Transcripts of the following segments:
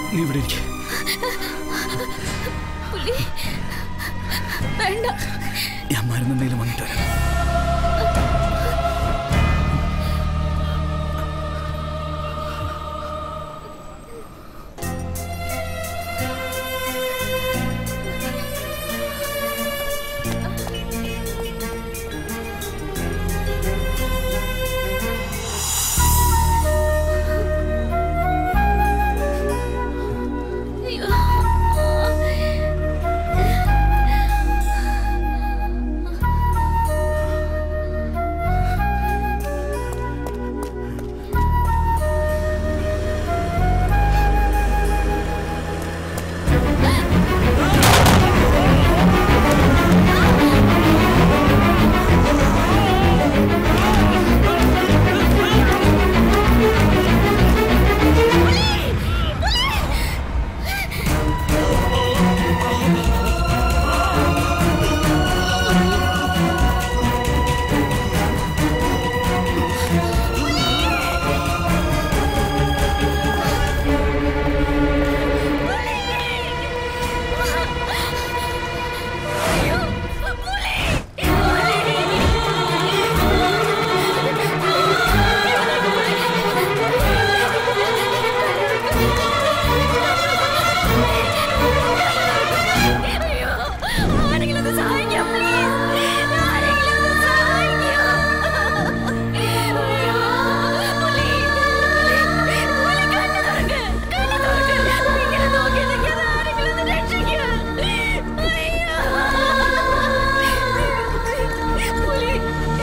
നീ ഇവിടെ ഇരിക്കെ പുലി വേണ്ട ഞാൻ മരുന്ന് എന്തെങ്കിലും വാങ്ങിട്ട് വരാം ആരെങ്കിലും ഒന്ന് സഹായിക്കാം പ്ലീസ് ആരെങ്കിലും ഒന്ന് സഹായിക്കൂ അയ്യോ പുലി പുലി കണ്ണ് തുറക്ക് കണ്ണ് തുറക്ക് ഇങ്ങനെ നോക്കി നിൽക്കാതെ ആരെങ്കിലും ഒന്ന് രക്ഷിക്കൂ അയ്യോ പുലി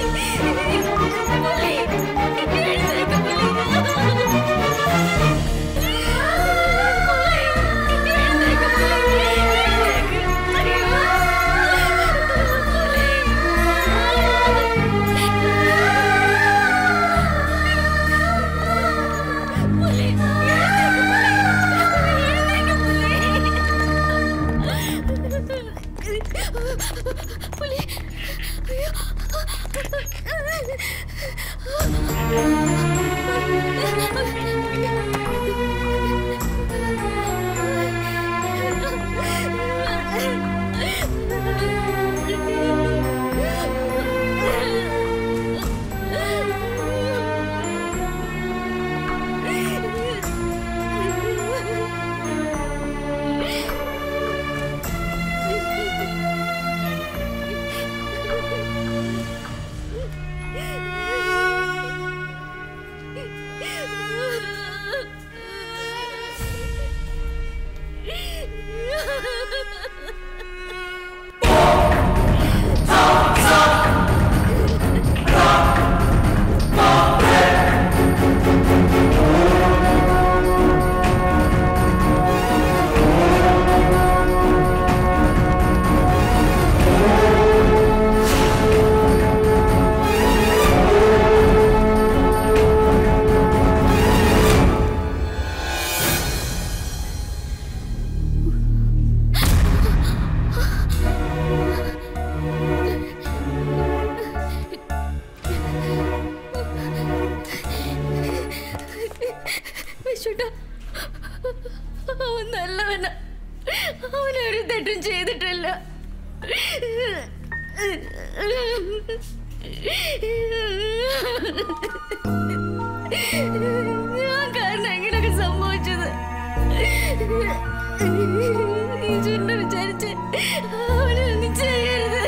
പുലി എഴുന്നേൽക്ക് പുലി വിശുട്ടാ അവൻ നല്ലവന അവനൊരു തെറ്റും ചെയ്തിട്ടില്ല ഞാൻ കാരണം എങ്ങനെയൊക്കെ സംഭവിച്ചത് ഈശ്വരനെ വിചാരിച്ച് അവനൊന്നും ചെയ്യരുത്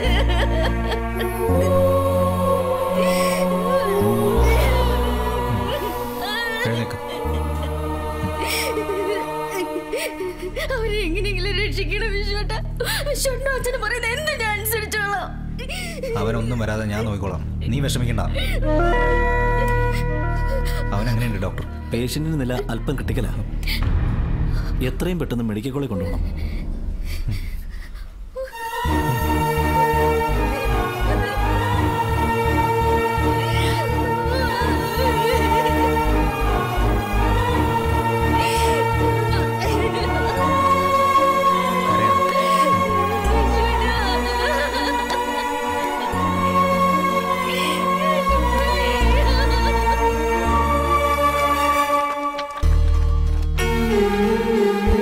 അവരെ എങ്ങനെയെങ്കിലും രക്ഷിക്കണം വിശ്വട്ട വിശ്വട്ടനും അച്ഛനും പറയുന്നത് എന്ത് ഞാൻ അനുസരിച്ചോളാം അവനൊന്നും വരാതെ ഞാൻ നോക്കിക്കോളാം നീ വിഷമിക്കണ്ട അവൻ എങ്ങനെയുണ്ട് ഡോക്ടർ പേഷ്യന്റിന് നില അല്പം ക്രിട്ടിക്കലാ എത്രയും പെട്ടെന്ന് മെഡിക്കൽ കോളേജ് കൊണ്ടുപോകണം ആ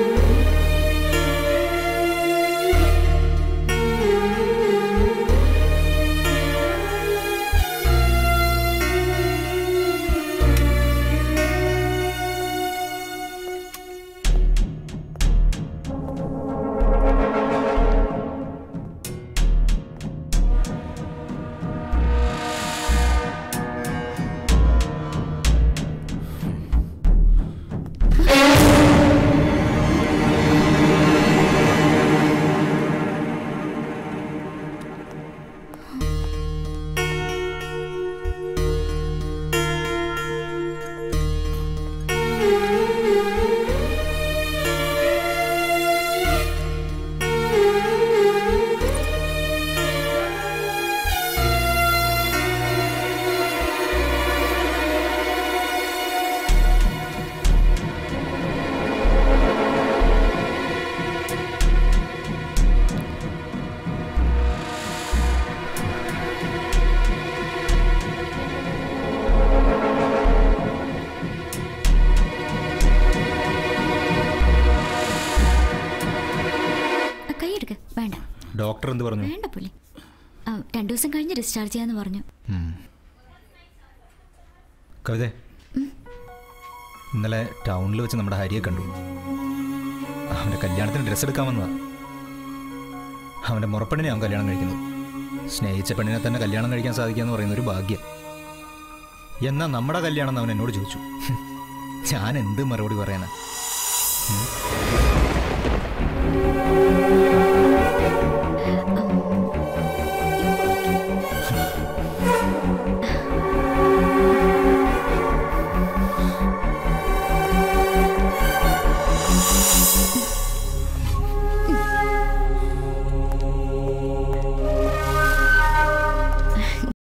ഡോക്ടർ എന്ത് പറഞ്ഞു വേണ്ട പുലി ആ, രണ്ടു ദിവസം കഴിഞ്ഞ് ഡിസ്ചാർജ് ചെയ്യാന്ന് പറഞ്ഞു ഉം. കവിതേ ഇന്നലെ ടൗണിൽ വെച്ച് നമ്മുടെ ഹരിയെ കണ്ടു അവൻ്റെ കല്യാണത്തിന് ഡ്രസ്സ് എടുക്കാൻ വന്നതാ അവൻ്റെ മുറപ്പെണ്ണിനെ അവൻ കല്യാണം കഴിക്കുന്നത് സ്നേഹിച്ച പെണ്ണിനെ തന്നെ കല്യാണം കഴിക്കാൻ സാധിക്കുക എന്ന് പറയുന്ന ഒരു ഭാഗ്യം എന്നാ നമ്മുടെ കല്യാണം എന്ന് അവൻ എന്നോട് ചോദിച്ചു ഞാൻ എന്ത് മറുപടി പറയാനാ ഉം?